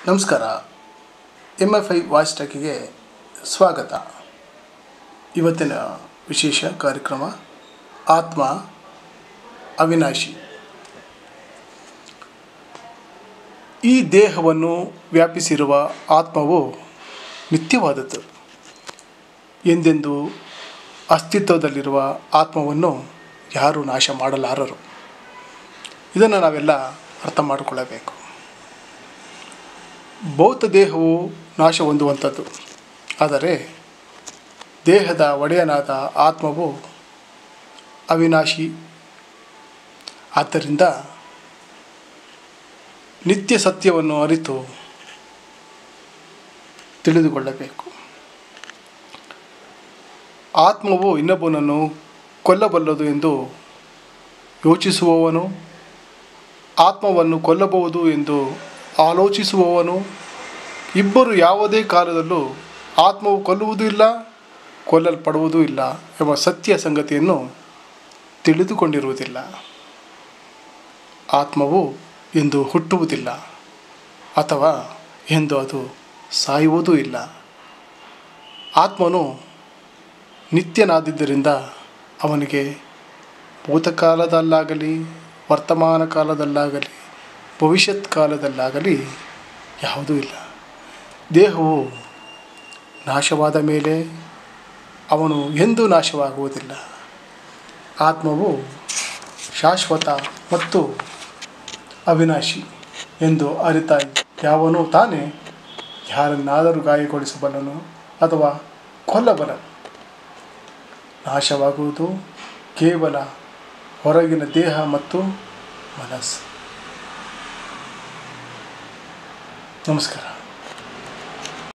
ನಮಸ್ಕಾರ M F I voice ಟಾಕಿಗೆ ಸ್ವಾಗತ ಇವತ್ತಿನ ವಿಶೇಷ ಕಾರ್ಯಕ್ರಮ ಆತ್ಮ ಅವಿನಾಶಿ ಈ ದೇಹವನ್ನು ವ್ಯಾಪಿಸಿರುವ ಆತ್ಮವು ನಿತ್ಯವಾದದ್ದು ಎಂದೆಂದು ಅಸ್ತಿತ್ವದಲ್ಲಿರುವ ಆತ್ಮವನ್ನು ಯಾರೂ ನಾಶ ಮಾಡಲಾರರು ಇದನ್ನು ನಾವೆಲ್ಲ ಅರ್ಥ ಮಾಡಿಕೊಳ್ಳಬೇಕು ಭೌತ ದೇಹವು ನಾಶ ಹೊಂದುವಂಥದ್ದು ಆದರೆ ದೇಹದ ಒಡೆಯನಾದ ಆತ್ಮವು ಅವಿನಾಶಿ ಆದ್ದರಿಂದ ನಿತ್ಯ ಸತ್ಯವನ್ನು ಅರಿತು ತಿಳಿದುಕೊಳ್ಳಬೇಕು ಆತ್ಮವು ಇನ್ನೊಬ್ಬನನ್ನು ಕೊಲ್ಲಬಲ್ಲದು ಎಂದು ಯೋಚಿಸುವವನು ಆತ್ಮವನ್ನು ಕೊಲ್ಲಬಹುದು ಎಂದು ಆಲೋಚಿಸುವವನು ಇಬ್ಬರು ಯಾವುದೇ ಕಾಲದಲ್ಲೂ ಆತ್ಮವು ಕೊಲ್ಲುವುದೂ ಇಲ್ಲ ಕೊಲ್ಲಲ್ಪಡುವುದೂ ಇಲ್ಲ ಎಂಬ ಸತ್ಯ ಸಂಗತಿಯನ್ನು ತಿಳಿದುಕೊಂಡಿರುವುದಿಲ್ಲ ಆತ್ಮವು ಎಂದು ಹುಟ್ಟುವುದಿಲ್ಲ ಅಥವಾ ಎಂದು ಅದು ಸಾಯುವುದೂ ಇಲ್ಲ ಆತ್ಮನು ನಿತ್ಯನಾದಿದ್ದರಿಂದ ಅವನಿಗೆ ಭೂತಕಾಲದಲ್ಲಾಗಲಿ ವರ್ತಮಾನ ಕಾಲದಲ್ಲಾಗಲಿ ಭವಿಷ್ಯತ್ ಕಾಲದಲ್ಲಾಗಲಿ ಯಾವುದೂ ಇಲ್ಲ ದೇಹವು ನಾಶವಾದ ಮೇಲೆ ಅವನು ಎಂದೂ ನಾಶವಾಗುವುದಿಲ್ಲ ಆತ್ಮವು ಶಾಶ್ವತ ಮತ್ತು ಅವಿನಾಶಿ ಎಂದು ಅರಿತ ಯಾವನೂ ತಾನೇ ಯಾರನ್ನಾದರೂ ಗಾಯಗೊಳಿಸಬಲ್ಲನು ಅಥವಾ ಕೊಲ್ಲಬಲ್ಲನು ನಾಶವಾಗುವುದು ಕೇವಲ ಹೊರಗಿನ ದೇಹ ಮತ್ತು ಮನಸ್ಸು ನಮಸ್ಕಾರ